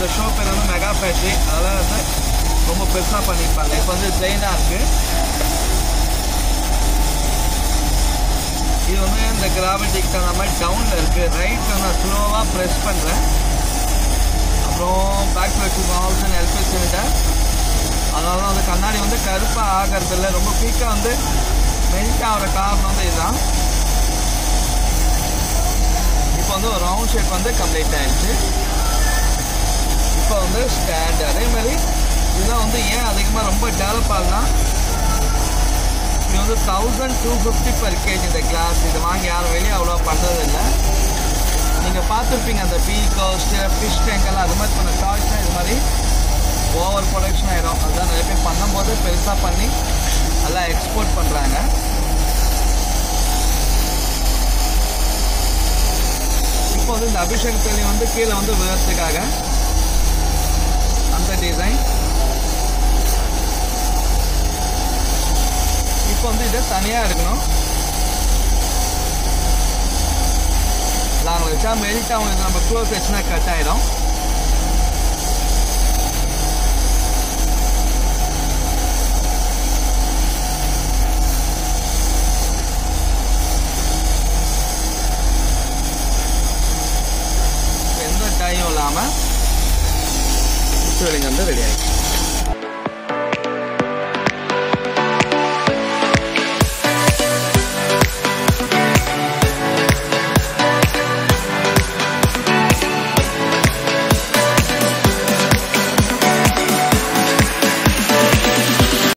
இந்த ஷோ பேர் வந்து மெகா ஃபேக்ட்ரி அதெல்லாம் வந்து ரொம்ப பெருசாக பண்ணியிருப்பாங்க இப்போ வந்து பிளெயினாக இருக்குது இது வந்து இந்த கிராவிட்டிக்கு தகுந்த மாதிரி டவுனில் இருக்குது ரைட்டில் நான் ஸ்லோவாக ப்ரெஸ் பண்ணுறேன் அப்புறம் பேக் டு மாவுஸ் எல்பி சிலிண்டர் அதனால தான் வந்து கண்ணாடி வந்து கருப்பாக ஆகிறது இல்லை ரொம்ப குயிக்காக வந்து மெல்ட் ஆகிற காரணம் வந்து இதுதான் இப்போ வந்து ஒரு ரவுண்ட் ஷேப் வந்து கம்ப்ளீட் ஆயிடுச்சு இப்போ வந்து ஸ்டாண்ட் அதே மாதிரி இதெல்லாம் வந்து ஏன் அதிகமாக ரொம்ப டெவலப் ஆகுதுன்னா இது வந்து thousand two fifty per KG இந்த கிளாஸ் இது வாங்கி யாரும் வெளியே அவ்வளோ பண்ணுறதில்லை நீங்கள் பார்த்துருப்பீங்க அந்த பீ கோஸ்ட்டு ஃபிஷ் டேங்கெல்லாம் அது மாதிரி பண்ண டாய்ஸ்லாம் இது மாதிரி ஓவர் ப்ரொடக்ஷன் ஆகிடும் அதுதான் நிறைய பேர் பண்ணும்போது பெருசாக பண்ணி எல்லாம் எக்ஸ்போர்ட் பண்ணுறாங்க இப்போ வந்து இந்த அபிஷேக் தண்ணி வந்து கீழே வந்து விழுறதுக்காக அந்த டிசைன் இப்போ வந்து இதை தனியாக இருக்கணும் நாங்கள் வச்சா மெல்ட் ஆகும் இது நம்ம க்ளோஸ் வச்சுனா கட் ஆகிடும் எந்த டையும் இல்லாமல் சுவிலிங் வந்து ரெடி ஆகிடுச்சு